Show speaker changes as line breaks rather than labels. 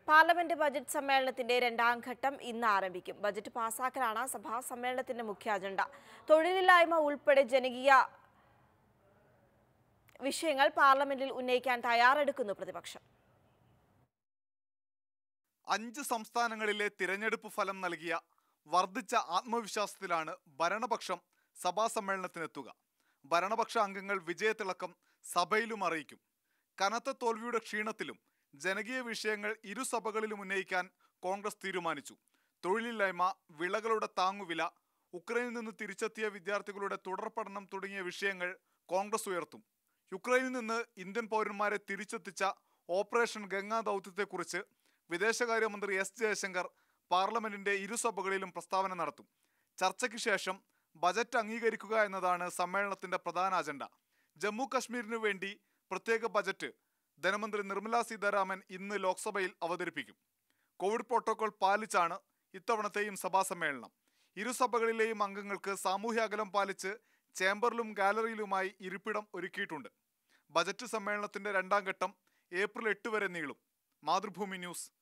parliament budget സമ്മേളനത്തിന്റെ രണ്ടാം ഘട്ടം ഇന്ന് ആരംഭിക്കും ബജറ്റ് പാസാക്കലാണ് സഭാ സമ്മേളനത്തിന്റെ മുഖ്യ അജണ്ട തൊഴിലില്ലായ്മ ഉൾപ്പെടെ ജനകീയ വിഷയങ്ങൾ പാർലമെന്റിൽ ഉന്നയിക്കാൻ തയ്യാറെടുക്കുന്നു പ്രതിപക്ഷം
അഞ്ച് സംസ്ഥാനങ്ങളിലെ തിരഞ്ഞെടുപ്പ് ഫലം നൽകിയ വർദ്ധിച്ച ആത്മവിശ്വാസത്തിലാണ് ഭരണപക്ഷം സഭാ സമ്മേളനത്തിനെത്തുക ഭരണപക്ഷ അംഗങ്ങൾ വിജയത്തിളക്കം സഭയിലും അറിയിക്കും കനത്ത തോൽവിയുടെ ക്ഷീണത്തിലും ജനകീയ വിഷയങ്ങൾ ഇരു സഭകളിലും ഉന്നയിക്കാൻ കോൺഗ്രസ് തീരുമാനിച്ചു തൊഴിലില്ലായ്മ വിളകളുടെ താങ്ങുവില ഉക്രൈനിൽ നിന്ന് തിരിച്ചെത്തിയ വിദ്യാർത്ഥികളുടെ തുടർ പഠനം തുടങ്ങിയ വിഷയങ്ങൾ കോൺഗ്രസ് ഉയർത്തും യുക്രൈനിൽ നിന്ന് ഇന്ത്യൻ പൗരന്മാരെ തിരിച്ചെത്തിച്ച ഓപ്പറേഷൻ ഗംഗാ ദൗത്യത്തെക്കുറിച്ച് വിദേശകാര്യമന്ത്രി എസ് ജയശങ്കർ പാർലമെന്റിന്റെ ഇരുസഭകളിലും പ്രസ്താവന നടത്തും ചർച്ചയ്ക്ക് ശേഷം ബജറ്റ് അംഗീകരിക്കുക എന്നതാണ് സമ്മേളനത്തിന്റെ പ്രധാന അജണ്ട ജമ്മു കശ്മീരിനു വേണ്ടി പ്രത്യേക ബജറ്റ് ധനമന്ത്രി നിർമ്മല സീതാരാമൻ ഇന്ന് ലോക്സഭയിൽ അവതരിപ്പിക്കും കോവിഡ് പ്രോട്ടോകോൾ പാലിച്ചാണ് ഇത്തവണത്തെയും സഭാ സമ്മേളനം ഇരുസഭകളിലെയും അംഗങ്ങൾക്ക് സാമൂഹ്യ അകലം പാലിച്ച് ചേംബറിലും ഗാലറിയിലുമായി ഇരിപ്പിടം ഒരുക്കിയിട്ടുണ്ട് ബജറ്റ് സമ്മേളനത്തിന്റെ രണ്ടാം ഘട്ടം ഏപ്രിൽ എട്ട് വരെ നീളും മാതൃഭൂമി ന്യൂസ്